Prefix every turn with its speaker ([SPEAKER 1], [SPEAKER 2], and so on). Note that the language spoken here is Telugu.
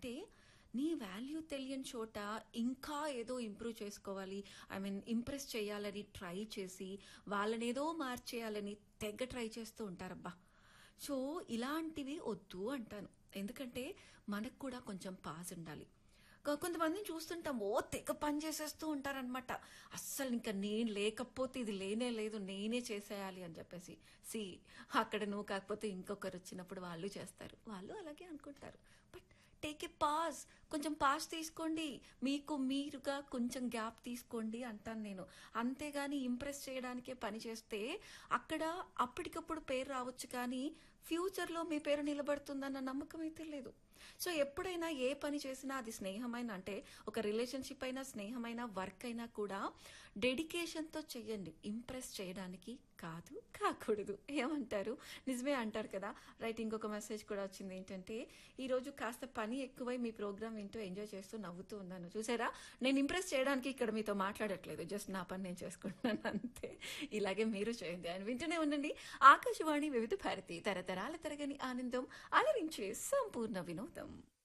[SPEAKER 1] అంటే నీ వాల్యూ తెలియని చోట ఇంకా ఏదో ఇంప్రూవ్ చేసుకోవాలి ఐ మీన్ ఇంప్రెస్ చేయాలని ట్రై చేసి వాళ్ళనేదో మార్చేయాలని తెగ ట్రై చేస్తూ ఉంటారబ్బా సో ఇలాంటివి వద్దు అంటాను ఎందుకంటే మనకు కూడా కొంచెం పాస్ ఉండాలి కొ- కొంతమందిని చూస్తుంటాం ఓ తెగ పని చేసేస్తూ ఉంటారనమాట అస్సలు ఇంకా నేను లేకపోతే ఇది లేనే లేదు నేనే చేసేయాలి అని చెప్పేసి సి అక్కడ నువ్వు కాకపోతే ఇంకొకరు వచ్చినప్పుడు వాళ్ళు చేస్తారు వాళ్ళు అలాగే అనుకుంటారు బట్ టేక్ ఏ పాస్ కొంచెం పాస్ తీసుకోండి మీకు మీరుగా కొంచెం గ్యాప్ తీసుకోండి అంటాను నేను అంతేగాని ఇంప్రెస్ చేయడానికే పని చేస్తే అక్కడ అప్పటికప్పుడు పేరు రావచ్చు కానీ ఫ్యూచర్లో మీ పేరు నిలబడుతుందన్న నమ్మకం అయితే లేదు సో ఎప్పుడైనా ఏ పని చేసినా అది స్నేహమైన అంటే ఒక రిలేషన్షిప్ అయినా స్నేహమైన వర్క్ అయినా కూడా డెడికేషన్తో చెయ్యండి ఇంప్రెస్ చేయడానికి కాదు కాకూడదు ఏమంటారు నిజమే అంటారు కదా రైట్ ఇంకొక మెసేజ్ కూడా వచ్చింది ఏంటంటే ఈరోజు కాస్త పని ఎక్కువై మీ ప్రోగ్రామ్ వింటూ ఎంజాయ్ చేస్తూ నవ్వుతూ ఉన్నాను చూసారా నేను ఇంప్రెస్ చేయడానికి ఇక్కడ మీతో మాట్లాడట్లేదు జస్ట్ నా పని నేను చేసుకుంటున్నాను అంతే ఇలాగే మీరు చేయండి అని వింటూనే ఉండండి ఆకాశవాణి వివిధ భారతి తరతరాల తరగని ఆనందం అలరించే సంపూర్ణ వినోదం